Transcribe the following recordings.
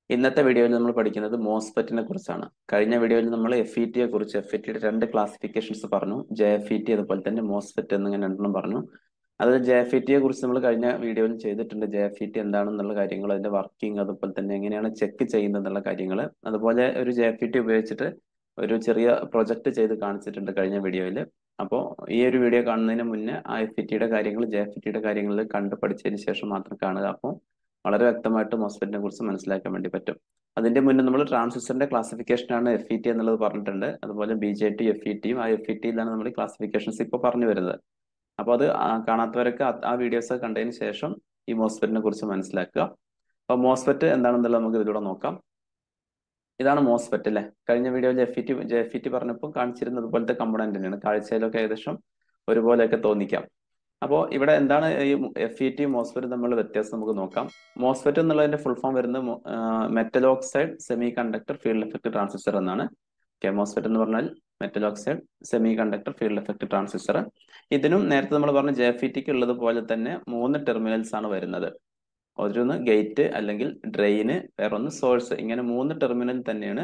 ഇന്നത്തെ വീഡിയോയിൽ നമ്മൾ പഠിക്കുന്നത് മോസ്ഫെറ്റിനെ കുറിച്ചാണ് കഴിഞ്ഞ വീഡിയോയിൽ നമ്മൾ എഫ് ഇ ടിയെ കുറിച്ച് എഫ് ഇ ടിയുടെ രണ്ട് ക്ലാസിഫിക്കേഷൻസ് പറഞ്ഞു ജെ എഫ് ഇ ടി അതുപോലെ തന്നെ മോസ്ഫെറ്റ് എന്നിങ്ങനെ രണ്ടെണ്ണം പറഞ്ഞു അത് ജെ എഫ് ഇ ടിയെ കുറിച്ച് നമ്മൾ കഴിഞ്ഞ വീഡിയോയിൽ ചെയ്തിട്ടുണ്ട് ജെ എഫ് ഇ ടി എന്താണെന്നുള്ള കാര്യങ്ങൾ അതിന്റെ വർക്കിംഗ് അതുപോലെ തന്നെ എങ്ങനെയാണ് ചെക്ക് ചെയ്യുന്നത് എന്നുള്ള കാര്യങ്ങൾ അതുപോലെ ഒരു ജെ എഫ് ഇ ടി ഉപയോഗിച്ചിട്ട് ഒരു ചെറിയ പ്രൊജക്ട് ചെയ്ത് കാണിച്ചിട്ടുണ്ട് കഴിഞ്ഞ വീഡിയോയിൽ അപ്പോൾ ഈ ഒരു വീഡിയോ കാണുന്നതിന് മുന്നേ ആ എഫ് ഇ ടിയുടെ കാര്യങ്ങൾ ജെ എഫ് ഇ ടിയുടെ കാര്യങ്ങൾ കണ്ട് പഠിച്ചതിന് ശേഷം മാത്രം കാണുക അപ്പോൾ വളരെ വ്യക്തമായിട്ട് മോസ്ഫെറ്റിനെ കുറിച്ച് മനസ്സിലാക്കാൻ വേണ്ടി പറ്റും അതിന്റെ മുന്നേ നമ്മൾ ട്രാൻസിസ്റ്ററിന്റെ ക്ലാസിഫിക്കേഷൻ ആണ് എഫ് ഇ ടി എന്നുള്ളത് പറഞ്ഞിട്ടുണ്ട് അതുപോലെ B J T F E ടിയും ആ എഫ് ഇ ടിയിലാണ് നമ്മൾ ക്ലാസിഫിക്കേഷൻസ് ഇപ്പോൾ പറഞ്ഞു വരുന്നത് അപ്പോൾ അത് കാണാത്തവരൊക്കെ ആ വീഡിയോസ് കണ്ടതിന് ശേഷം ഈ മോസ്ഫെറ്റിനെ കുറിച്ച് മനസ്സിലാക്കുക അപ്പോൾ മോസ്ഫെറ്റ് എന്താണെന്നുള്ളത് നമുക്ക് ഇതിലൂടെ നോക്കാം ഇതാണ് മോസ്ഫെറ്റ് അല്ലേ കഴിഞ്ഞ വീഡിയോയിൽ F E T J F E T പറഞ്ഞപ്പോൾ കാണിച്ചിരുന്നത് അതുപോലത്തെ കമ്പണന്റ് തന്നെയാണ് കാഴ്ചയിലൊക്കെ ഏകദേശം ഒരുപോലെയൊക്കെ തോന്നിക്കാം അപ്പോൾ ഇവിടെ എന്താണ് ഈ എഫ് ഇ ടി മോസ്ഫെറ്റ് തമ്മിലുള്ള വ്യത്യാസം നമുക്ക് നോക്കാം മോസ്ഫെറ്റ് എന്നുള്ളതിന്റെ ഫുൾ ഫോം വരുന്നത് metal oxide semiconductor field effect transistor എന്നാണ് ഓക്കെ മോസ്ഫെറ്റ് എന്ന് പറഞ്ഞാൽ metal oxide semiconductor field effect transistor ഇതിനും നേരത്തെ നമ്മൾ പറഞ്ഞ ജെ എഫ് ഇ ടിക്ക് ഉള്ളത് പോലെ തന്നെ മൂന്ന് ടെർമിനൽസ് ആണ് വരുന്നത് ഒന്ന് ഗേറ്റ് അല്ലെങ്കിൽ ഡ്രെയിന് വേറൊന്ന് സോഴ്സ് ഇങ്ങനെ മൂന്ന് ടെർമിനൽ തന്നെയാണ്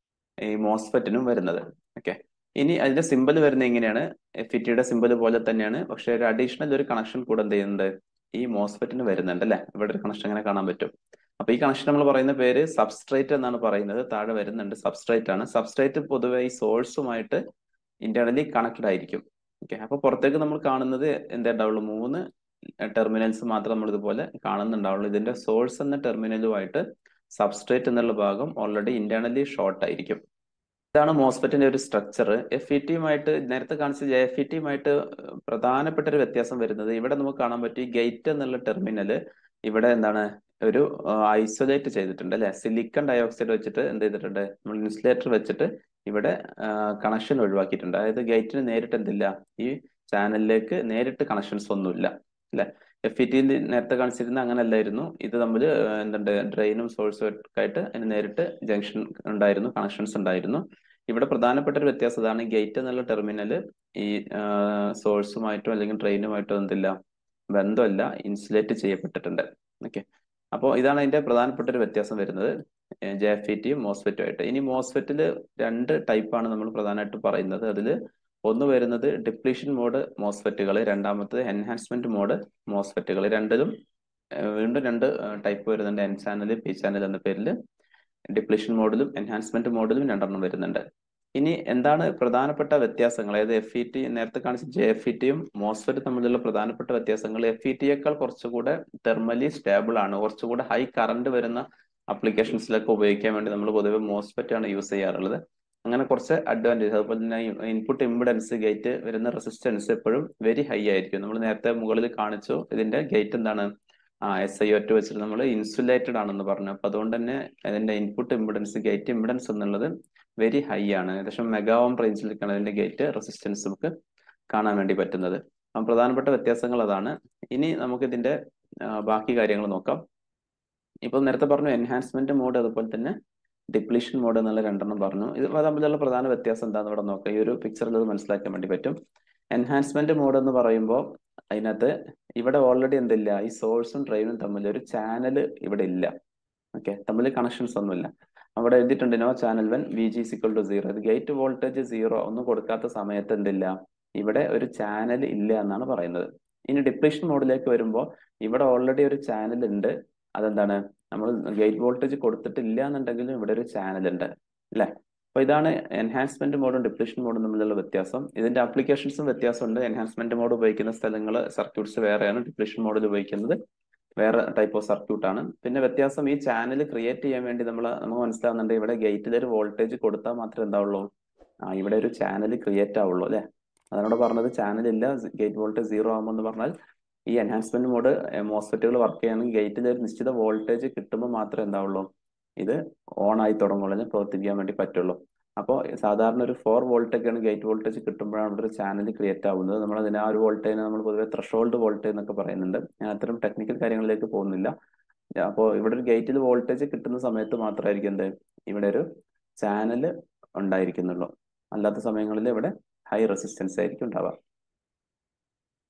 ഈ മോസ്ഫെറ്റിനും വരുന്നത് ഓക്കെ ഇനി അതിന്റെ സിമ്പൽ വരുന്നത് എങ്ങനെയാണ് എഫ് ഇ ടിയുടെ സിമ്പൽ പോലെ തന്നെയാണ് പക്ഷെ ഒരു അഡീഷണൽ ഒരു കണക്ഷൻ കൂടെ എന്ത് ചെയ്യുന്നുണ്ട് ഈ മോസ്ഫെറ്റിന് വരുന്നുണ്ട് അല്ലെ ഇവിടെ ഒരു കണക്ഷൻ അങ്ങനെ കാണാൻ പറ്റും അപ്പൊ ഈ കണക്ഷൻ നമ്മൾ പറയുന്ന പേര് സബ്സ്ട്രേറ്റ് എന്നാണ് പറയുന്നത് താഴെ വരുന്നുണ്ട് സബ്സ്ട്രേറ്റ് ആണ് സബ്സ്ട്രേറ്റ് പൊതുവെ ഈ സോഴ്സുമായിട്ട് ഇന്റേണലി കണക്റ്റഡ് ആയിരിക്കും ഓക്കെ അപ്പൊ പുറത്തേക്ക് നമ്മൾ കാണുന്നത് എന്താ ഉണ്ടാവുള്ളൂ മൂന്ന് ടെർമിനൽസ് മാത്രം നമ്മൾ ഇതുപോലെ കാണുന്നുണ്ടാവുള്ളൂ ഇതിന്റെ സോഴ്സ് എന്ന ടെർമിനലുമായിട്ട് സബ്സ്ട്രേറ്റ് എന്നുള്ള ഭാഗം ഓൾറെഡി ഇന്റേണലി ഷോർട്ട് ആയിരിക്കും ഇതാണ് മോസ്ഫെറ്റിന്റെ ഒരു സ്ട്രക്ചർ എഫ് ഇ ടിയുമായിട്ട് നേരത്തെ കാണിച്ച ജെ എഫ് ഇ ടിയുമായിട്ട് പ്രധാനപ്പെട്ട ഒരു വ്യത്യാസം വരുന്നത് ഇവിടെ നമുക്ക് കാണാൻ പറ്റും ഈ ഗേറ്റ് എന്നുള്ള ടെർമിനൽ ഇവിടെ എന്താണ് ഒരു ഐസൊലേറ്റ് ചെയ്തിട്ടുണ്ട് അല്ലെ സിലിക്കൺ ഡയോക്സൈഡ് വെച്ചിട്ട് എന്ത് ചെയ്തിട്ടുണ്ട് നമ്മൾ ഇൻസുലേറ്റർ വെച്ചിട്ട് ഇവിടെ കണക്ഷൻ ഒഴിവാക്കിയിട്ടുണ്ട് അതായത് ഗേറ്റിന് നേരിട്ട് എന്തില്ല ഈ ചാനലിലേക്ക് നേരിട്ട് കണക്ഷൻസ് ഒന്നുമില്ല അല്ലെ എഫ് ഇ ടിയിൽ നേരത്തെ കാണിച്ചിരുന്ന അങ്ങനെ അല്ലായിരുന്നു ഇത് തമ്മിൽ എന്തുണ്ട് ഡ്രെയിനും സോഴ്സും ഒക്കെ ആയിട്ട് അതിന് നേരിട്ട് ജംഗ്ഷൻ ഉണ്ടായിരുന്നു കണക്ഷൻസ് ഉണ്ടായിരുന്നു ഇവിടെ പ്രധാനപ്പെട്ട ഒരു വ്യത്യാസം അതാണ് ഗേറ്റ് എന്നുള്ള ടെർമിനൽ ഈ സോഴ്സുമായിട്ടോ അല്ലെങ്കിൽ ഡ്രെയിനുമായിട്ടോ എന്തില്ല ബന്ധമല്ല ഇൻസുലേറ്റ് ചെയ്യപ്പെട്ടിട്ടുണ്ട് ഓക്കെ അപ്പോൾ ഇതാണ് അതിന്റെ പ്രധാനപ്പെട്ട ഒരു വ്യത്യാസം വരുന്നത് ജെ എഫ് ഇ ടിയും മോസ്ഫെറ്റും ആയിട്ട് ഇനി മോസ്ഫെറ്റിൽ രണ്ട് ടൈപ്പാണ് നമ്മൾ പ്രധാനമായിട്ട് പറയുന്നത് അതിൽ ഒന്ന് വരുന്നത് ഡിപ്ലീഷൻ മോഡ് മോസ്ഫെറ്റുകൾ രണ്ടാമത്തത് എൻഹാൻസ്മെന്റ് മോഡ് മോസ്ഫെറ്റുകൾ രണ്ടിലും വീണ്ടും രണ്ട് ടൈപ്പ് വരുന്നുണ്ട് എൻ ചാനൽ പി ചാനൽ എന്ന പേരിൽ ഡിപ്ലീഷൻ മോഡിലും എൻഹാൻസ്മെന്റ് മോഡിലും രണ്ടെണ്ണം വരുന്നുണ്ട് ഇനി എന്താണ് പ്രധാനപ്പെട്ട വ്യത്യാസങ്ങൾ അതായത് എഫ് ഇ ടി നേരത്തെ കാണിച്ച ജെ എഫ് ഇ ടിയും മോസ്ഫെറ്റ് തമ്മിലുള്ള പ്രധാനപ്പെട്ട വ്യത്യാസങ്ങൾ എഫ് ഇ ടിയേക്കാൾ കുറച്ചുകൂടെ തെർമലി സ്റ്റേബിൾ ആണ് കുറച്ചുകൂടെ ഹൈ കറണ്ട് വരുന്ന അപ്ലിക്കേഷൻസിലൊക്കെ ഉപയോഗിക്കാൻ വേണ്ടി നമ്മൾ പൊതുവെ മോസ്ഫെറ്റ് ആണ് യൂസ് ചെയ്യാറുള്ളത് അങ്ങനെ കുറച്ച് അഡ്വാൻറ്റേജ് അതുപോലെ തന്നെ ഇൻപുട്ട് ഇമ്പിഡൻസ് ഗേറ്റ് വരുന്ന റെസിസ്റ്റൻസ് എപ്പോഴും വെരി ഹൈ ആയിരിക്കും നമ്മൾ നേരത്തെ മുകളിൽ കാണിച്ചു ഇതിന്റെ ഗേറ്റ് എന്താണ് ആ എസ് ഐ ഒറ്റ് വെച്ചിട്ട് നമ്മൾ ഇൻസുലേറ്റഡ് ആണെന്ന് പറഞ്ഞു അപ്പൊ അതുകൊണ്ട് തന്നെ അതിന്റെ ഇൻപുട്ട് ഇമ്പിഡൻസ് ഗേറ്റ് ഇമ്പിഡൻസ് എന്നുള്ളത് വെരി ഹൈ ആണ് ഏകദേശം മെഗാവോം റേഞ്ചിലേക്കാണ് അതിന്റെ ഗേറ്റ് റെസിസ്റ്റൻസ് നമുക്ക് കാണാൻ വേണ്ടി പറ്റുന്നത് അപ്പം പ്രധാനപ്പെട്ട വ്യത്യാസങ്ങൾ അതാണ് ഇനി നമുക്ക് ഇതിന്റെ ബാക്കി കാര്യങ്ങൾ നോക്കാം ഇപ്പൊ നേരത്തെ പറഞ്ഞു എൻഹാൻസ്മെന്റ് മോഡ് അതുപോലെ തന്നെ ഡിപ്ലീഷൻ മോഡ് എന്നുള്ള രണ്ടെണ്ണം പറഞ്ഞു ഇത് തമ്മിലുള്ള പ്രധാന വ്യത്യാസം എന്താണെന്ന് ഇവിടെ നോക്കാം ഈ ഒരു പിക്ചറിൽ അത് മനസ്സിലാക്കാൻ വേണ്ടി പറ്റും എൻഹാൻസ്മെന്റ് മോഡ് എന്ന് പറയുമ്പോൾ അതിനകത്ത് ഇവിടെ ഓൾറെഡി എന്തില്ല ഈ സോഴ്സും ഡ്രൈവും തമ്മിൽ ഒരു ചാനൽ ഇവിടെ ഇല്ല ഓക്കെ തമ്മിൽ കണക്ഷൻസ് ഒന്നുമില്ല അവിടെ എഴുതിയിട്ടുണ്ട് no channel one V G sequel to zero ഇത് ഗേറ്റ് വോൾട്ടേജ് സീറോ ഒന്നും കൊടുക്കാത്ത സമയത്ത് എന്തില്ല ഇവിടെ ഒരു ചാനൽ ഇല്ല എന്നാണ് പറയുന്നത് ഇനി ഡിപ്ലീഷൻ മോഡിലേക്ക് വരുമ്പോൾ ഇവിടെ ഓൾറെഡി ഒരു ചാനൽ ഉണ്ട് അതെന്താണ് നമ്മൾ ഗേറ്റ് വോൾട്ടേജ് കൊടുത്തിട്ടില്ല എന്നുണ്ടെങ്കിലും ഇവിടെ ഒരു ചാനൽ ഉണ്ട് അല്ലെ അപ്പൊ ഇതാണ് എൻഹാൻസ്മെന്റ് മോഡും ഡിപ്ലീഷൻ മോഡും തമ്മിലുള്ള വ്യത്യാസം ഇതിന്റെ ആപ്ലിക്കേഷൻസും വ്യത്യാസമുണ്ട് എൻഹാൻസ്മെന്റ് മോഡ് ഉപയോഗിക്കുന്ന സ്ഥലങ്ങൾ സർക്യൂട്ട്സ് വേറെയാണ് ഡിപ്ലീഷൻ മോഡിൽ ഉപയോഗിക്കുന്നത് വേറെ ടൈപ്പ് ഓഫ് സർക്യൂട്ട് ആണ് പിന്നെ വ്യത്യാസം ഈ ചാനൽ ക്രിയേറ്റ് ചെയ്യാൻ വേണ്ടി നമ്മൾ നമുക്ക് മനസ്സിലാവുന്നുണ്ട് ഇവിടെ ഗേറ്റിൽ ഒരു വോൾട്ടേജ് കൊടുത്താൽ മാത്രമേ എന്താവുള്ളൂ ആ ഇവിടെ ഒരു ചാനൽ ക്രിയേറ്റ് ആവുള്ളൂ അല്ലെ അതിനോട് പറഞ്ഞത് ചാനൽ ഇല്ല ഗേറ്റ് വോൾട്ടേജ് സീറോ ആകുമ്പോൾ എന്ന് പറഞ്ഞാൽ ഈ എൻഹാൻസ്മെന്റ് മോഡ് മോസ്ഫെറ്റുകൾ വർക്ക് ചെയ്യുകയാണെങ്കിൽ ഗേറ്റിൽ ഒരു നിശ്ചിത വോൾട്ടേജ് കിട്ടുമ്പോൾ മാത്രമേ എന്താവുള്ളൂ ഇത് ഓൺ ആയി തുടങ്ങുള്ളൂ പ്രവർത്തിക്കാൻ വേണ്ടി പറ്റുള്ളൂ അപ്പോൾ സാധാരണ ഒരു ഫോർ വോൾട്ടൊക്കെയാണ് ഗേറ്റ് വോൾട്ടേജ് കിട്ടുമ്പോഴാണ് ഇവിടെ ഒരു ചാനൽ ക്രിയേറ്റ് ആവുന്നത് നമ്മൾ അതിന് ആ ഒരു വോൾട്ടേജിനെ നമ്മൾ പൊതുവെ ത്രഷോൾഡ് വോൾട്ടേജ് എന്നൊക്കെ പറയുന്നുണ്ട് ഞാൻ അത്തരം ടെക്നിക്കൽ കാര്യങ്ങളിലേക്ക് പോകുന്നില്ല അപ്പോൾ ഇവിടെ ഒരു ഗേറ്റിൽ വോൾട്ടേജ് കിട്ടുന്ന സമയത്ത് മാത്രമായിരിക്കും എന്ത് ഇവിടെ ഒരു ചാനൽ ഉണ്ടായിരിക്കുന്നുള്ളൂ അല്ലാത്ത സമയങ്ങളിൽ ഇവിടെ ഹൈ റെസിസ്റ്റൻസ് ആയിരിക്കും ഉണ്ടാവുക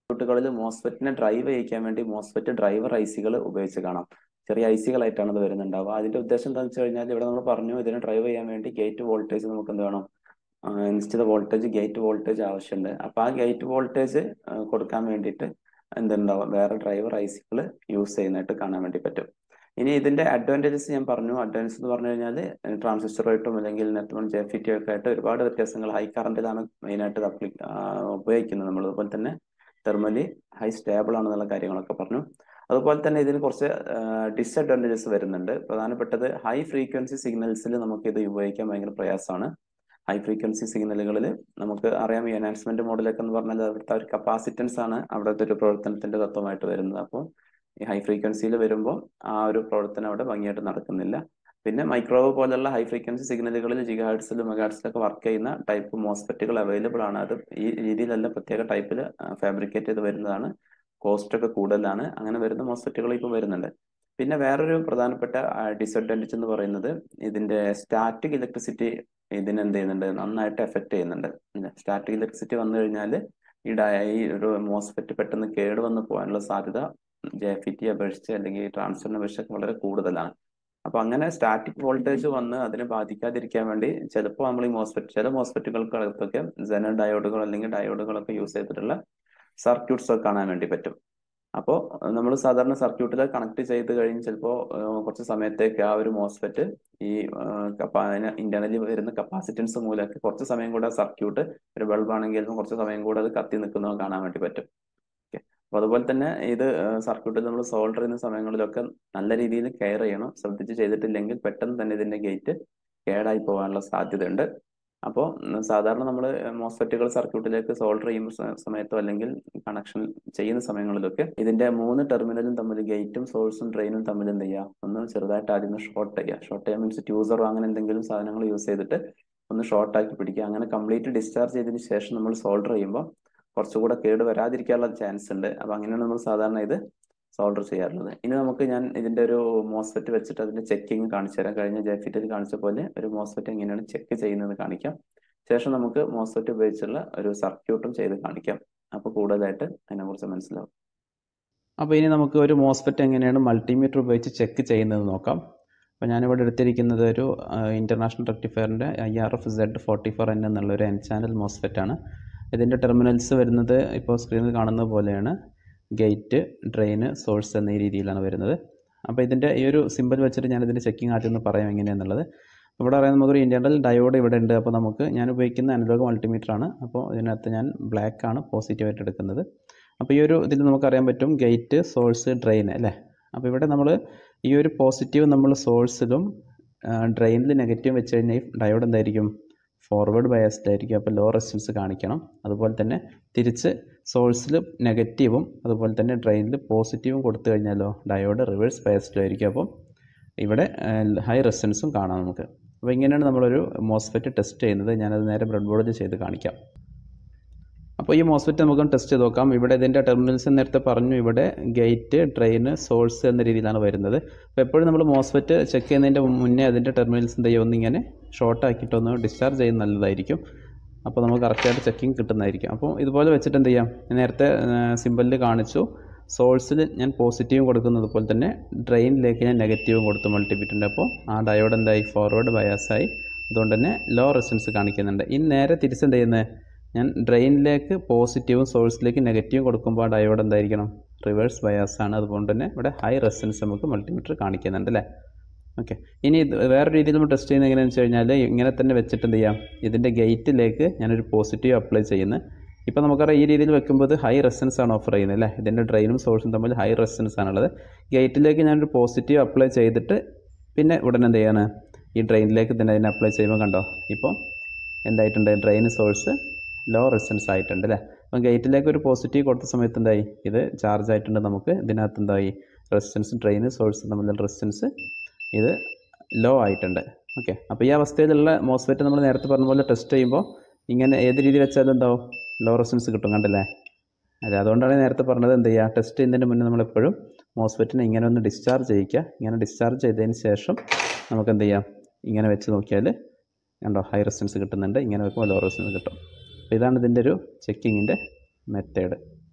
സർക്യൂട്ടുകളിൽ മോസ്ഫെറ്റിനെ ഡ്രൈവ് ചെയ്യിക്കാൻ വേണ്ടി മോസ്ഫെറ്റ് ഡ്രൈവർ ഐ സികൾ ഉപയോഗിച്ച് കാണാം ചെറിയ ഐ സികളായിട്ടാണ് ഇത് വരുന്നുണ്ടാവുക അതിന്റെ ഉദ്ദേശം എന്താണെന്ന് വെച്ച് കഴിഞ്ഞാൽ ഇവിടെ നമ്മൾ പറഞ്ഞു ഇതിനെ ഡ്രൈവ് ചെയ്യാൻ വേണ്ടി ഗേറ്റ് വോൾട്ടേജ് നമുക്ക് എന്ത് വേണം ആ, നിശ്ചിത വോൾട്ടേജ് ഗേറ്റ് വോൾട്ടേജ് ആവശ്യമുണ്ട് അപ്പൊ ആ ഗേറ്റ് വോൾട്ടേജ് കൊടുക്കാൻ വേണ്ടിയിട്ട് എന്തുണ്ടാവും വേറെ ഡ്രൈവർ ഐ സികൾ യൂസ് ചെയ്യുന്നതായിട്ട് കാണാൻ വേണ്ടി പറ്റും ഇനി ഇതിന്റെ അഡ്വാൻറ്റേജസ് ഞാൻ പറഞ്ഞു അഡ്വാൻറ്റേജ് എന്ന് പറഞ്ഞു കഴിഞ്ഞാൽ ട്രാൻസിസ്റ്ററുമായിട്ടും അല്ലെങ്കിൽ നെറ്റ്വൺ ജെ ഫി ടി ഒക്കെ ആയിട്ട് ഒരുപാട് വ്യത്യാസങ്ങൾ ഹൈ കറണ്ടിലാണ് മെയിനായിട്ട് ഇത് അപ്ലി ആ, ഉപയോഗിക്കുന്നത് നമ്മൾ അതുപോലെ തന്നെ തെർമലി ഹൈ സ്റ്റേബിൾ ആണെന്നുള്ള കാര്യങ്ങളൊക്കെ പറഞ്ഞു അതുപോലെ തന്നെ ഇതിന് കുറച്ച് ഡിസഡ്വാൻറ്റേജസ് വരുന്നുണ്ട് പ്രധാനപ്പെട്ടത് ഹൈ ഫ്രീക്വൻസി സിഗ്നൽസിൽ നമുക്ക് ഇത് ഉപയോഗിക്കാൻ ഭയങ്കര പ്രയാസമാണ് ഹൈ ഫ്രീക്വൻസി സിഗ്നലുകളിൽ നമുക്ക് അറിയാം ഈ എനാൻസ്മെന്റ് മോഡലൊക്കെ എന്ന് പറഞ്ഞാൽ അവിടുത്തെ ഒരു കപ്പാസിറ്റൻസ് ആണ് അവിടുത്തെ ഒരു പ്രവർത്തനത്തിന്റെ തത്വമായിട്ട് വരുന്നത് അപ്പോൾ ഈ ഹൈ ഫ്രീക്വൻസിയിൽ വരുമ്പോൾ ആ ഒരു പ്രവർത്തനം അവിടെ ഭംഗിയായിട്ട് നടക്കുന്നില്ല പിന്നെ മൈക്രോവേവ് പോലുള്ള ഹൈ ഫ്രീക്വൻസി സിഗ്നലുകളിൽ ജിഗാഹഡ്സിലും മെഗാഹഡ്സിലൊക്കെ വർക്ക് ചെയ്യുന്ന ടൈപ്പ് മോസ്ഫെറ്റുകൾ അവൈലബിൾ ആണ് അത് ഈ രീതിയിലല്ല പ്രത്യേക ടൈപ്പിൽ ഫാബ്രിക്കേറ്റ് ചെയ്ത് വരുന്നതാണ് കോസ്റ്റ് ഒക്കെ കൂടുതലാണ് അങ്ങനെ വരുന്ന മോസ്ഫെറ്റുകൾ ഇപ്പം വരുന്നുണ്ട് പിന്നെ വേറൊരു പ്രധാനപ്പെട്ട ഡിസഡ്വാൻറ്റേജ് എന്ന് പറയുന്നത് ഇതിന്റെ സ്റ്റാറ്റിക് ഇലക്ട്രിസിറ്റി ഇതിന് എന്ത് ചെയ്യുന്നുണ്ട് നന്നായിട്ട് എഫക്ട് ചെയ്യുന്നുണ്ട് സ്റ്റാറ്റിക് ഇലക്ട്രിസിറ്റി വന്നു കഴിഞ്ഞാൽ ഈ ഡയ ഈ ഒരു മോസ്ഫെറ്റ് പെട്ടെന്ന് കേട് വന്ന് പോകാനുള്ള സാധ്യത ജെ ഫി ടി അപേക്ഷിച്ച് അല്ലെങ്കിൽ ട്രാൻസ്ഫറിനെ അപേക്ഷിച്ച് വളരെ കൂടുതലാണ് അപ്പൊ അങ്ങനെ സ്റ്റാറ്റിക് വോൾട്ടേജ് വന്ന് അതിനെ ബാധിക്കാതിരിക്കാൻ വേണ്ടി ചിലപ്പോൾ നമ്മൾ ഈ മോസ്ഫെറ്റ് ചില മോസ്ഫെറ്റുകൾക്കകത്തൊക്കെ ജനൽ ഡയോഡുകൾ അല്ലെങ്കിൽ ഡയോഡുകളൊക്കെ യൂസ് ചെയ്തിട്ടുള്ള സർക്യൂട്ട്സ് ഒക്കെ കാണാൻ വേണ്ടി പറ്റും അപ്പോൾ നമ്മൾ സാധാരണ സർക്യൂട്ടിൽ കണക്ട് ചെയ്ത് കഴിഞ്ഞ് ചിലപ്പോൾ കുറച്ച് സമയത്തേക്ക് ആ ഒരു മോസ്ഫെറ്റ് ഈ ഇന്റർണലി വരുന്ന കപ്പാസിറ്റൻസ് മൂലമൊക്കെ കുറച്ച് സമയം കൂടെ സർക്യൂട്ട് ഒരു ബൾബ് ആണെങ്കിൽ കുറച്ച് സമയം കൂടെ അത് കത്തി നിൽക്കുന്നത് കാണാൻ വേണ്ടി പറ്റും ഓക്കെ അപ്പൊ അതുപോലെ തന്നെ ഇത് സർക്യൂട്ടിൽ നമ്മൾ സോൾഡർ ചെയ്യുന്ന സമയങ്ങളിലൊക്കെ നല്ല രീതിയിൽ കെയർ ചെയ്യണം ശ്രദ്ധിച്ച് ചെയ്തിട്ടില്ലെങ്കിൽ പെട്ടെന്ന് തന്നെ ഇതിന്റെ ഗേറ്റ് കേടായി പോകാനുള്ള സാധ്യതയുണ്ട് അപ്പോൾ സാധാരണ നമ്മൾ മോസ്ഫെറ്റുകൾ സർക്യൂട്ടിലേക്ക് സോൾഡർ ചെയ്യുന്ന സ- സമയത്തോ അല്ലെങ്കിൽ കണക്ഷൻ ചെയ്യുന്ന സമയങ്ങളിലൊക്കെ ഇതിന്റെ മൂന്ന് ടെർമിനലും തമ്മിൽ ഗേറ്റും സോഴ്സും ഡ്രെയിനും തമ്മിൽ എന്ത് ചെയ്യുക ഒന്ന് ചെറുതായിട്ട് ആദ്യം ഒന്ന് ഷോർട്ട് ചെയ്യുക ഷോർട്ട് ചെയ്യാൻ മീൻസ് ട്യൂസറോ അങ്ങനെ എന്തെങ്കിലും സാധനങ്ങൾ യൂസ് ചെയ്തിട്ട് ഒന്ന് ഷോർട്ട് ആക്കി പിടിക്കുക അങ്ങനെ കംപ്ലീറ്റ് ഡിസ്ചാർജ് ചെയ്തതിന് ശേഷം നമ്മൾ സോൾഡർ ചെയ്യുമ്പോൾ കുറച്ചുകൂടെ കേട് വരാതിരിക്കാനുള്ള ചാൻസ് ഉണ്ട് അപ്പൊ അങ്ങനെയാണ് നമ്മൾ സാധാരണ ഇത് സോൾഡർ ചെയ്യാറുള്ളത് ഇനി നമുക്ക് ഞാൻ ഇതിന്റെ ഒരു മോസ്ഫെറ്റ് വെച്ചിട്ട് അതിന്റെ ചെക്കിങ് കാണിച്ചു തരാം കഴിഞ്ഞ ജെഫിറ്റിൽ കാണിച്ച പോലെ ഒരു മോസ്ഫെറ്റ് എങ്ങനെയാണ് ചെക്ക് ചെയ്യുന്നത് കാണിക്കാം ശേഷം നമുക്ക് മോസ്ഫെറ്റ് ഉപയോഗിച്ചുള്ള ഒരു സർക്യൂട്ടും ചെയ്ത് കാണിക്കാം അപ്പൊ കൂടുതലായിട്ട് അതിനെക്കുറിച്ച് മനസ്സിലാവും അപ്പോൾ ഇനി നമുക്ക് ഒരു മോസ്ഫെറ്റ് എങ്ങനെയാണ് മൾട്ടിമീറ്റർ ഉപയോഗിച്ച് ചെക്ക് ചെയ്യുന്നത് നോക്കാം അപ്പോൾ ഞാനിവിടെ എടുത്തിരിക്കുന്നത് ഒരു ഇൻ്റർനാഷണൽ റെക്ടിഫയറിൻ്റെ I R F Z forty four N എന്നുള്ള ഒരു എൻ ചാനൽ മോസ്ഫെറ്റ് ആണ് ഇതിൻ്റെ ടെർമിനൽസ് വരുന്നത് ഇപ്പോൾ സ്ക്രീനിൽ കാണുന്നത് പോലെയാണ് ഗേറ്റ് ഡ്രെയിന് സോഴ്സ് എന്ന ഈ രീതിയിലാണ് വരുന്നത് അപ്പോൾ ഇതിൻ്റെ ഈ ഒരു സിമ്പിൾ വെച്ചിട്ട് ഞാൻ ഇതിൻ്റെ ചെക്കിംഗ് ആദ്യം ഒന്ന് പറയാം എങ്ങനെയാണെന്നുള്ളത് ഇവിടെ പറയാൻ നമുക്കൊരു ഇൻറ്റേർണൽ ഡയോഡ് ഇവിടെ ഉണ്ട് അപ്പോൾ നമുക്ക് ഞാൻ ഉപയോഗിക്കുന്ന അനലോഗ് മൾട്ടിമീറ്റർ ആണ് അപ്പോൾ ഇതിനകത്ത് ഞാൻ ബ്ലാക്ക് ആണ് പോസിറ്റീവായിട്ട് എടുക്കുന്നത് അപ്പോൾ ഈ ഒരു ഇതിൽ നമുക്കറിയാൻ പറ്റും ഗേറ്റ് സോഴ്സ് ഡ്രെയിൻ അല്ലേ അപ്പോൾ ഇവിടെ നമ്മൾ ഈ ഒരു പോസിറ്റീവ് നമ്മൾ സോഴ്സിലും ഡ്രെയിനിൽ നെഗറ്റീവ് വെച്ച് കഴിഞ്ഞാൽ ഈ ഡയോഡ് എന്തായിരിക്കും ഫോർവേഡ് ബയസ്ഡ് ആയിരിക്കും അപ്പോൾ ലോ റെസിസ്റ്റൻസ് കാണിക്കണം അതുപോലെ തന്നെ തിരിച്ച് സോഴ്സിൽ നെഗറ്റീവും അതുപോലെ തന്നെ ഡ്രെയിനിൽ പോസിറ്റീവും കൊടുത്തു കഴിഞ്ഞാലോ ഡയോഡ് റിവേഴ്സ് ബയസ്ഡും ആയിരിക്കും അപ്പം ഇവിടെ ഹൈ റെസിസ്റ്റൻസും കാണാം നമുക്ക് അപ്പോൾ ഇങ്ങനെയാണ് നമ്മളൊരു മോസ്ഫെറ്റ് ടെസ്റ്റ് ചെയ്യുന്നത് ഞാനത് നേരെ ബ്രെഡ് ബോർഡിൽ ചെയ്ത് കാണിക്കാം അപ്പോൾ ഈ മോസ്ഫെറ്റ് നമുക്ക് ടെസ്റ്റ് ചെയ്ത് നോക്കാം ഇവിടെ ഇതിൻ്റെ ടെർമിനൽസ് നേരത്തെ പറഞ്ഞു ഇവിടെ ഗേറ്റ് ഡ്രെയിന് സോഴ്സ് എന്ന രീതിയിലാണ് വരുന്നത് അപ്പോൾ എപ്പോഴും നമ്മൾ മോസ്ഫെറ്റ് ചെക്ക് ചെയ്യുന്നതിൻ്റെ മുന്നേ അതിൻ്റെ ടെർമിനൽസ് എന്ത് ചെയ്യും ഒന്നിങ്ങനെ ഷോർട്ട് ആക്കിയിട്ടൊന്ന് ഡിസ്ചാർജ് ചെയ്യുന്നത് നല്ലതായിരിക്കും അപ്പോൾ നമുക്ക് കറക്റ്റായിട്ട് ചെക്കിങ് കിട്ടുന്നതായിരിക്കും അപ്പോൾ ഇതുപോലെ വെച്ചിട്ട് എന്ത് ചെയ്യാം ഞാൻ നേരത്തെ സിമ്പിളിൽ കാണിച്ചു സോഴ്സിൽ ഞാൻ പോസിറ്റീവും കൊടുക്കുന്നത് പോലെ തന്നെ ഡ്രെയിനിലേക്ക് ഞാൻ നെഗറ്റീവും കൊടുത്തു മൾട്ടിപ്പിറ്റിൻ്റെ അപ്പോൾ ആ ഡയോഡ് എന്തായി ഫോർവേഡ് ബയാസായി അതുകൊണ്ട് തന്നെ ലോ റെസിസ്റ്റൻസ് കാണിക്കുന്നുണ്ട് ഇനി നേരെ തിരിച്ചെന്ത് ചെയ്യുന്നത് ഞാൻ ഡ്രെയിനിലേക്ക് പോസിറ്റീവും സോഴ്സിലേക്ക് നെഗറ്റീവും കൊടുക്കുമ്പോൾ ആ ഡയോഡ് എന്തായിരിക്കണം റിവേഴ്സ് ബയാസ് ആണ് അതുകൊണ്ട് തന്നെ ഇവിടെ ഹൈ റെസിസ്റ്റൻസ് നമുക്ക് മൾട്ടിമീറ്റർ കാണിക്കുന്നുണ്ട് അല്ലേ ഓക്കെ ഇനി ഇത് വേറെ രീതിയിൽ നമ്മൾ ടെസ്റ്റ് ചെയ്യുന്നത് എങ്ങനെയാണെന്ന് വെച്ച് കഴിഞ്ഞാൽ ഇങ്ങനെ തന്നെ വെച്ചിട്ട് എന്ത് ചെയ്യാം ഇതിൻ്റെ ഗേറ്റിലേക്ക് ഞാനൊരു പോസിറ്റീവ് അപ്ലൈ ചെയ്യുന്നത് ഇപ്പോൾ നമുക്കറിയാം ഈ രീതിയിൽ വെക്കുമ്പോൾ ഇത് ഹൈ റെസിസ്റ്റൻസ് ആണ് ഓഫർ ചെയ്യുന്നത് അല്ലേ ഇതിൻ്റെ ഡ്രെയിനും സോഴ്സും തമ്മിൽ ഹൈ റെസിസ്റ്റൻസ് ആണുള്ളത് ഗേറ്റിലേക്ക് ഞാനൊരു പോസിറ്റീവ് അപ്ലൈ ചെയ്തിട്ട് പിന്നെ ഉടനെ എന്ത് ചെയ്യാണ് ഈ ഡ്രെയിനിലേക്ക് തന്നെ അതിനെ അപ്ലൈ ചെയ്യുമ്പോൾ കണ്ടോ ഇപ്പോൾ എന്തായിട്ടുണ്ട് ഡ്രെയിൻ സോഴ്സ് ലോ റെസിസ്റ്റൻസ് ആയിട്ടുണ്ട് അല്ലേ അപ്പം ഗേറ്റിലേക്ക് ഒരു പോസിറ്റീവ് കൊടുത്ത സമയത്ത് എന്തായി ഇത് ചാർജ് ആയിട്ടുണ്ട് നമുക്ക് ഇതിനകത്ത് എന്തായി റെസിസ്റ്റൻസ് ഡ്രെയിൻ സോഴ്സ് തമ്മിലുള്ള റെസിസ്റ്റൻസ് ഇത് ലോ ആയിട്ടുണ്ട് ഓക്കെ അപ്പോൾ ഈ അവസ്ഥയിലുള്ള മോസ്ഫെറ്റ് നമ്മൾ നേരത്തെ പറഞ്ഞ പോലെ ടെസ്റ്റ് ചെയ്യുമ്പോൾ ഇങ്ങനെ ഏത് രീതി വെച്ചാലും എന്താവും ലോ റെസിസ്റ്റൻസ് കിട്ടും കണ്ടില്ലേ അതെ അതുകൊണ്ടാണ് നേരത്തെ പറഞ്ഞത് എന്ത് ചെയ്യുക ടെസ്റ്റ് ചെയ്യുന്നതിന് മുന്നേ നമ്മളെപ്പോഴും മോസ്ഫെറ്റിനെ ഇങ്ങനെ ഒന്ന് ഡിസ്ചാർജ് ചെയ്യിക്കുക ഇങ്ങനെ ഡിസ്ചാർജ് ചെയ്തതിന് ശേഷം നമുക്ക് എന്ത് ചെയ്യാം ഇങ്ങനെ വെച്ച് നോക്കിയാൽ കണ്ടോ ഹൈ റെസിസ്റ്റൻസ് കിട്ടുന്നുണ്ട് ഇങ്ങനെ വെക്കുമ്പോൾ ലോ റെസിസ്റ്റൻസ് കിട്ടും അപ്പോൾ ഇതാണ് ഇതിൻ്റെ ഒരു ചെക്കിങ്ങിൻ്റെ മെത്തേഡ്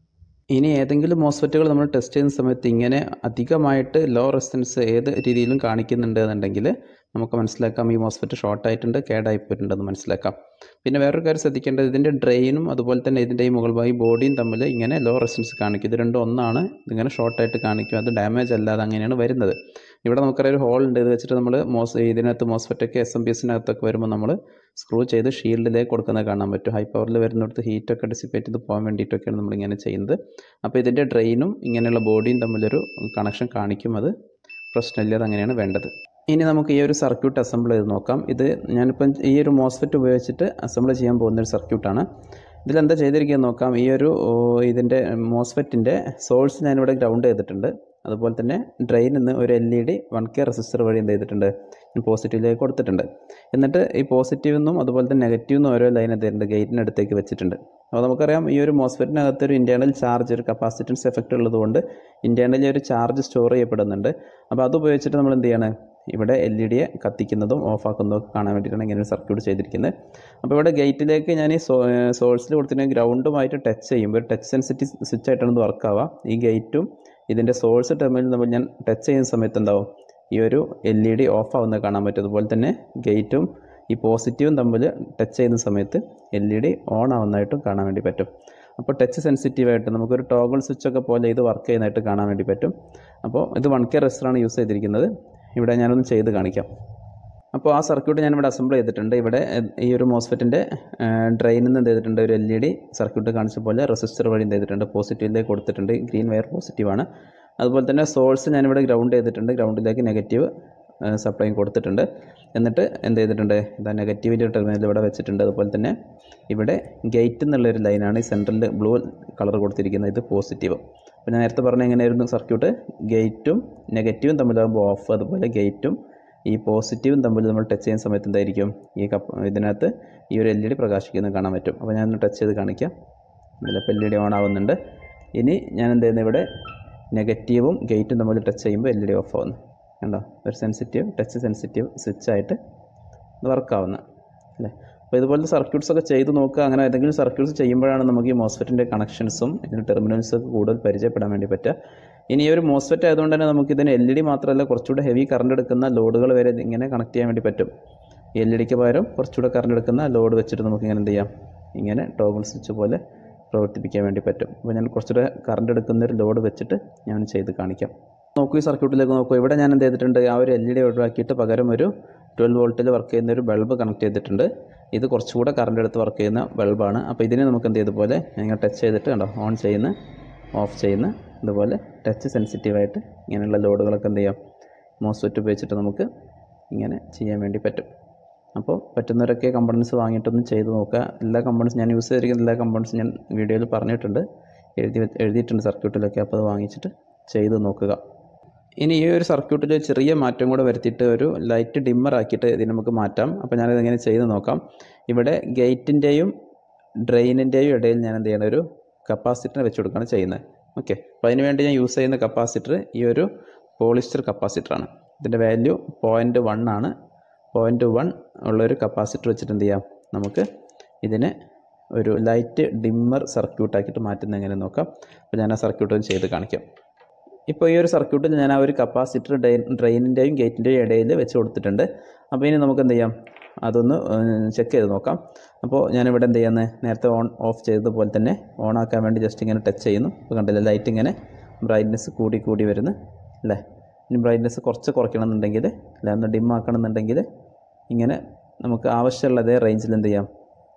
ഇനി ഏതെങ്കിലും മോസ്ഫെറ്റുകൾ നമ്മൾ ടെസ്റ്റ് ചെയ്യുന്ന സമയത്ത് ഇങ്ങനെ അധികമായിട്ട് ലോ റെസിസ്റ്റൻസ് ഏത് രീതിയിലും കാണിക്കുന്നുണ്ട് എന്നുണ്ടെങ്കിൽ നമുക്ക് മനസ്സിലാക്കാം ഈ മോസ്ഫെറ്റ് ഷോർട്ട് ആയിട്ടുണ്ട് കേടായി പോയിട്ടുണ്ടെന്ന് മനസ്സിലാക്കാം പിന്നെ വേറൊരു കാര്യം ശ്രദ്ധിക്കേണ്ടത് ഇതിൻ്റെ ഡ്രെയിനും അതുപോലെ തന്നെ ഇതിൻ്റെ ഈ മുകൾ ഭാഗം ബോഡിയും തമ്മിൽ ഇങ്ങനെ ലോ റെസിസ്റ്റൻസ് കാണിക്കും ഇത് രണ്ടും ഒന്നാണ് ഇതിങ്ങനെ ഷോർട്ടായിട്ട് കാണിക്കും അത് ഡാമേജ് അല്ലാതെ അങ്ങനെയാണ് വരുന്നത് ഇവിടെ നമുക്കറിയാം ഒരു ഹോൾ ഉണ്ട് ഇത് വെച്ചിട്ട് നമ്മൾ മോസ് ഇതിനകത്ത് മോസ്ഫെറ്റൊക്കെ എസ് എം പി എസിനകത്തൊക്കെ വരുമ്പോൾ നമ്മൾ സ്ക്രൂ ചെയ്ത് ഷീൽഡിലേക്ക് കൊടുക്കുന്നത് കാണാൻ പറ്റും ഹൈ പവറിൽ വരുന്നിടത്ത് ഹീറ്റൊക്കെ ഡിസിപ്പേറ്റ് ചെയ്ത് പോകാൻ വേണ്ടിയിട്ടൊക്കെയാണ് നമ്മളിങ്ങനെ ചെയ്യുന്നത് അപ്പോൾ ഇതിൻ്റെ ഡ്രെയിനും ഇങ്ങനെയുള്ള ബോഡിയും തമ്മിലൊരു കണക്ഷൻ കാണിക്കും അത് പ്രശ്നമില്ല അത് അങ്ങനെയാണ് വേണ്ടത് ഇനി നമുക്ക് ഈ ഒരു സർക്യൂട്ട് അസംബിൾ ചെയ്ത് നോക്കാം ഇത് ഞാനിപ്പം ഈ ഒരു മോസ്ഫെറ്റ് ഉപയോഗിച്ചിട്ട് അസംബിൾ ചെയ്യാൻ പോകുന്ന ഒരു സർക്യൂട്ടാണ് ഇതിലെന്താ ചെയ്തിരിക്കുക നോക്കാം ഈ ഒരു ഓ, ഇതിൻ്റെ മോസ്ഫെറ്റിൻ്റെ സോഴ്സ് ഞാനിവിടെ ഗ്രൗണ്ട് ചെയ്തിട്ടുണ്ട് അതുപോലെ തന്നെ ഡ്രെയിനിൽ നിന്ന് ഒരു L E D one K resistor വഴി എന്ത് ചെയ്തിട്ടുണ്ട് ഞാൻ പോസിറ്റീവിലേക്ക് കൊടുത്തിട്ടുണ്ട് എന്നിട്ട് ഈ പോസിറ്റീവ് നിന്നും അതുപോലെ തന്നെ നെഗറ്റീവ് നിന്നും ഓരോ ലൈൻ എന്തുണ്ട് ഗേറ്റിനടുത്തേക്ക് വെച്ചിട്ടുണ്ട് അപ്പോൾ നമുക്കറിയാം ഈ ഒരു മോസ്ഫെറ്റിനകത്ത് ഒരു ഇൻറ്റേർണൽ ചാർജ് ഒരു കപ്പാസിറ്റൻസ് എഫക്റ്റ് ഉള്ളതുകൊണ്ട് ഇൻറ്റേർണലി ഒരു ചാർജ് സ്റ്റോർ ചെയ്യപ്പെടുന്നുണ്ട് അപ്പോൾ അത് ഉപയോഗിച്ചിട്ട് നമ്മൾ എന്ത് ചെയ്യണം ഇവിടെ എൽ ഇ ഡിയെ കത്തിക്കുന്നതും ഓഫാക്കുന്നതും ഒക്കെ കാണാൻ വേണ്ടിയിട്ടാണ് ഇങ്ങനെ ഒരു സർക്യൂട്ട് ചെയ്തിരിക്കുന്നത് അപ്പോൾ ഇവിടെ ഗേറ്റിലേക്ക് ഞാൻ ഈ സോ സോഴ്സിൽ കൊടുത്തിട്ട് ഗ്രൗണ്ടുമായിട്ട് ടച്ച് ചെയ്യുമ്പോൾ ഒരു ടച്ച് സെൻസിറ്റീവ് സ്വിച്ച് ആയിട്ടാണ് ഇത് വർക്ക് ആവുക ഈ ഗേറ്റും ഇതിൻ്റെ സോഴ്സ് ടെർമിനൽ നമ്മൾ ഞാൻ ടച്ച് ചെയ്യുന്ന സമയത്ത് എന്താവും ഈ ഒരു എൽ ഇ ഡി ഓഫ് ആവുന്നത് കാണാൻ പറ്റും അതുപോലെ തന്നെ ഗേറ്റും ഈ പോസിറ്റീവും തമ്മിൽ ടച്ച് ചെയ്യുന്ന സമയത്ത് എൽ ഇ ഡി ഓൺ ആവുന്നതായിട്ടും കാണാൻ വേണ്ടി പറ്റും അപ്പോൾ ടച്ച് സെൻസിറ്റീവായിട്ട് നമുക്കൊരു ടോഗിൾ സ്വിച്ചൊക്കെ പോലെ ഇത് വർക്ക് ചെയ്യുന്നതായിട്ട് കാണാൻ വേണ്ടി പറ്റും അപ്പോൾ ഇത് വൺ കെ റെസ്റ്ററാണ് യൂസ് ചെയ്തിരിക്കുന്നത് ഇവിടെ ഞാനൊന്ന് ചെയ്ത് കാണിക്കാം അപ്പോൾ ആ സർക്യൂട്ട് ഞാനിവിടെ അസംബിൾ ചെയ്തിട്ടുണ്ട് ഇവിടെ എ- ഈ ഒരു മോസ്ഫെറ്റിൻ്റെ ഡ്രെയിനിൽ നിന്ന് എന്ത് ചെയ്തിട്ടുണ്ട് ഒരു എൽ ഇ ഡി സർക്യൂട്ട് കാണിച്ച പോലെ റെസിസ്റ്റർ വഴി എന്ത് ചെയ്തിട്ടുണ്ട് പോസിറ്റീവിലേക്ക് കൊടുത്തിട്ടുണ്ട് ഗ്രീൻ വയർ പോസിറ്റീവാണ് അതുപോലെ തന്നെ സോഴ്സ് ഞാനിവിടെ ഗ്രൗണ്ട് ചെയ്തിട്ടുണ്ട് ഗ്രൗണ്ടിലേക്ക് നെഗറ്റീവ് സപ്ലൈയും കൊടുത്തിട്ടുണ്ട് എന്നിട്ട് എന്ത് ചെയ്തിട്ടുണ്ട് ഇതാ നെഗറ്റീവിൻ്റെ ടെർമിനൽ ഇവിടെ വെച്ചിട്ടുണ്ട് അതുപോലെ തന്നെ ഇവിടെ ഗേറ്റ് എന്നുള്ളൊരു ലൈനാണ് ഈ സെൻട്രലിൽ ബ്ലൂ കളർ കൊടുത്തിരിക്കുന്നത് ഇത് പോസിറ്റീവ് അപ്പോൾ ഞാൻ നേരത്തെ പറഞ്ഞ എങ്ങനെയായിരുന്നു സർക്യൂട്ട് ഗേറ്റും നെഗറ്റീവും തമ്മിലാകുമ്പോൾ ഓഫ് അതുപോലെ ഗേറ്റും ഈ പോസിറ്റീവും തമ്മിൽ നമ്മൾ ടച്ച് ചെയ്യുന്ന സമയത്ത് എന്തായിരിക്കും ഈ കപ്പ് ഇതിനകത്ത് ഈ ഒരു എൽ ഇ ഡി പ്രകാശിക്കുന്നത് കാണാൻ പറ്റും അപ്പോൾ ഞാനൊന്ന് ടച്ച് ചെയ്ത് കാണിക്കാം ഇതിലിപ്പോൾ എൽ ഇ ഡി ഓൺ ആവുന്നുണ്ട് ഇനി ഞാൻ എന്ത് ചെയ്യുന്നത് ഇവിടെ നെഗറ്റീവും ഗേറ്റും തമ്മിൽ ടച്ച് ചെയ്യുമ്പോൾ എൽ ഇ ഡി ഓഫ് ആവുന്നു കണ്ടോ ഒരു സെൻസിറ്റീവ് ടച്ച് സെൻസിറ്റീവ് സ്വിച്ചായിട്ട് ഇത് വർക്കാവുന്നത് അല്ലേ അപ്പോൾ ഇതുപോലത്തെ സർക്യൂട്ട്സ് ഒക്കെ ചെയ്ത് നോക്കുക അങ്ങനെ ഏതെങ്കിലും സർക്യൂട്ട്സ് ചെയ്യുമ്പോഴാണ് നമുക്ക് ഈ മോസ്ഫെറ്റിൻ്റെ കണക്ഷൻസും ഇതിൻ്റെ ടെർമിനൽസും ഒക്കെ കൂടുതൽ പരിചയപ്പെടാൻ വേണ്ടി പറ്റുക ഇനി ഈ ഒരു മോസ്ഫെറ്റ് ആയതുകൊണ്ട് തന്നെ നമുക്ക് ഇതിന് എൽ ഇ ഡി മാത്രമല്ല കുറച്ചുകൂടെ ഹെവി കറണ്ട് എടുക്കുന്ന ലോഡുകൾ വരെ ഇത് ഇങ്ങനെ കണക്ട് ചെയ്യാൻ വേണ്ടി പറ്റും ഈ എൽ ഇ ഡിക്ക് പകരം കുറച്ചുകൂടെ കറണ്ട് എടുക്കുന്ന ലോഡ് വെച്ചിട്ട് നമുക്ക് ഇങ്ങനെ എന്ത് ചെയ്യാം ഇങ്ങനെ ടോഗിൾ സ്വിച്ച് പോലെ പ്രവർത്തിപ്പിക്കാൻ വേണ്ടി പറ്റും അപ്പോൾ ഞാൻ കുറച്ചുകൂടെ കറണ്ട് എടുക്കുന്ന ഒരു ലോഡ് വെച്ചിട്ട് ഞാൻ ചെയ്ത് കാണിക്കാം നോക്കൂ ഈ സർക്യൂട്ടിലേക്ക് നോക്കൂ ഇവിടെ ഞാൻ എന്ത് ചെയ്തിട്ടുണ്ട് ആ ഒരു എൽ ഇ ഡി ഒഴിവാക്കിയിട്ട് പകരം ഒരു ട്വൽവ് വോൾട്ടിൽ വർക്ക് ചെയ്യുന്ന ഒരു ബൾബ് കണക്ട് ചെയ്തിട്ടുണ്ട് ഇത് കുറച്ചുകൂടെ കറണ്ട് എടുത്ത് വർക്ക് ചെയ്യുന്ന ബൾബാണ് അപ്പോൾ ഇതിനെ നമുക്ക് എന്ത് ചെയ്തതുപോലെ ഇങ്ങനെ ടച്ച് ചെയ്തിട്ട് കണ്ടോ ഓൺ ചെയ്യുന്ന ഓഫ് ചെയ്യുന്ന ഇതുപോലെ ടച്ച് സെൻസിറ്റീവായിട്ട് ഇങ്ങനെയുള്ള ലോഡുകളൊക്കെ എന്ത് ചെയ്യാം മോസ്ഫെറ്റ് ഉപയോഗിച്ചിട്ട് നമുക്ക് ഇങ്ങനെ ചെയ്യാൻ വേണ്ടി പറ്റും അപ്പോൾ പറ്റുന്നവരൊക്കെ കമ്പണൻസ് വാങ്ങിയിട്ടൊന്ന് ചെയ്ത് നോക്കുക എല്ലാ കമ്പണൻസ് ഞാൻ യൂസ് ചെയ്തിരിക്കുന്ന എല്ലാ കമ്പണൻസും ഞാൻ വീഡിയോയിൽ പറഞ്ഞിട്ടുണ്ട് എഴുതി വെ- എഴുതിയിട്ടുണ്ട് സർക്യൂട്ടിലൊക്കെ അപ്പോൾ അത് വാങ്ങിച്ചിട്ട് ചെയ്ത് നോക്കുക ഇനി ഈ ഒരു സർക്യൂട്ടിൽ ചെറിയ മാറ്റം കൂടെ വരുത്തിയിട്ട് ഒരു ലൈറ്റ് ഡിമ്മർ ആക്കിയിട്ട് ഇതിന് നമുക്ക് മാറ്റാം അപ്പോൾ ഞാനിത് എങ്ങനെ ചെയ്ത് നോക്കാം ഇവിടെ ഗേറ്റിൻ്റെയും ഡ്രെയിനിൻ്റെയും ഇടയിൽ ഞാൻ എന്ത് ചെയ്യണം ഒരു കപ്പാസിറ്റർ വെച്ച് കൊടുക്കുകയാണ് ചെയ്യുന്നത് ഓക്കെ അപ്പോൾ അതിന് വേണ്ടി ഞാൻ യൂസ് ചെയ്യുന്ന കപ്പാസിറ്റർ ഈ ഒരു പോളിസ്റ്റർ കപ്പാസിറ്ററാണ് ഇതിൻ്റെ വാല്യൂ പോയിൻറ്റ് വൺ ആണ് പോയിൻറ്റ് വൺ ഉള്ളൊരു കപ്പാസിറ്റർ വെച്ചിട്ട് എന്ത് ചെയ്യാം നമുക്ക് ഇതിനെ ഒരു ലൈറ്റ് ഡിമ്മർ സർക്യൂട്ടാക്കിയിട്ട് മാറ്റുന്നത് എങ്ങനെ നോക്കാം അപ്പോൾ ഞാൻ ആ സർക്യൂട്ട് ഒന്ന് ചെയ്ത് കാണിക്കാം ഇപ്പോൾ ഈ ഒരു സർക്യൂട്ടിൽ ഞാൻ ആ ഒരു കപ്പാസിറ്റർ ഡ്രെയിൻ ഡ്രെയിനിൻ്റെയും ഗേറ്റിൻ്റെയും ഇടയിൽ വെച്ച് കൊടുത്തിട്ടുണ്ട് അപ്പോൾ ഇനി നമുക്ക് എന്ത് ചെയ്യാം അതൊന്ന് ചെക്ക് ചെയ്ത് നോക്കാം അപ്പോൾ ഞാനിവിടെ എന്ത് ചെയ്യുന്നത് നേരത്തെ ഓൺ ഓഫ് ചെയ്തതുപോലെ തന്നെ ഓൺ ആക്കാൻ വേണ്ടി ജസ്റ്റ് ഇങ്ങനെ ടച്ച് ചെയ്യുന്നു ഇപ്പോൾ കണ്ടില്ലേ ലൈറ്റ് ഇങ്ങനെ ബ്രൈറ്റ്നെസ് കൂടി കൂടി വരുന്നു അല്ലേ ഇനി ബ്രൈറ്റ്നെസ് കുറച്ച് കുറയ്ക്കണം എന്നുണ്ടെങ്കിൽ അല്ല ഒന്ന് ഡിം ആക്കണം എന്നുണ്ടെങ്കിൽ ഇങ്ങനെ നമുക്ക് ആവശ്യമുള്ള അതേ റേഞ്ചിൽ എന്ത് ചെയ്യാം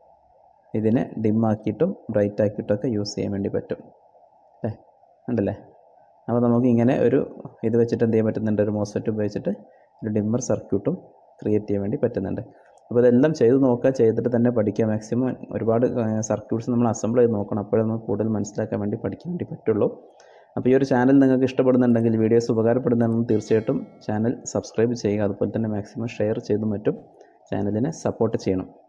ഇതിനെ ഡിം ആക്കിയിട്ടും ബ്രൈറ്റ് ആക്കിയിട്ടൊക്കെ യൂസ് ചെയ്യാൻ വേണ്ടി പറ്റും അല്ലേ ഉണ്ടല്ലേ അപ്പോൾ നമുക്ക് ഇങ്ങനെ ഒരു ഇത് വെച്ചിട്ട് എന്ത് ചെയ്യാൻ പറ്റുന്നുണ്ട് ഒരു മോസ്ഫെറ്റ് ഉപയോഗിച്ചിട്ട് ഒരു ഡിമ്മർ സർക്യൂട്ടും ക്രിയേറ്റ് ചെയ്യാൻ വേണ്ടി പറ്റുന്നുണ്ട് അപ്പോൾ ഇതെല്ലാം ചെയ്ത് നോക്കുക ചെയ്തിട്ട് തന്നെ പഠിക്കുക മാക്സിമം ഒരുപാട് സർക്യൂട്ട്സ് നമ്മൾ അസംബിൾ ചെയ്ത് നോക്കണം അപ്പോഴേ നമുക്ക് കൂടുതൽ മനസ്സിലാക്കാൻ വേണ്ടി പഠിക്കാൻ വേണ്ടി പറ്റുള്ളൂ അപ്പോൾ ഈ ഒരു ചാനൽ നിങ്ങൾക്ക് ഇഷ്ടപ്പെടുന്നുണ്ടെങ്കിൽ വീഡിയോസ് ഉപകാരപ്പെടുന്നുണ്ടെങ്കിൽ തീർച്ചയായിട്ടും ചാനൽ സബ്സ്ക്രൈബ് ചെയ്യുക അതുപോലെ തന്നെ മാക്സിമം ഷെയർ ചെയ്തും മറ്റും ചാനലിനെ സപ്പോർട്ട് ചെയ്യണം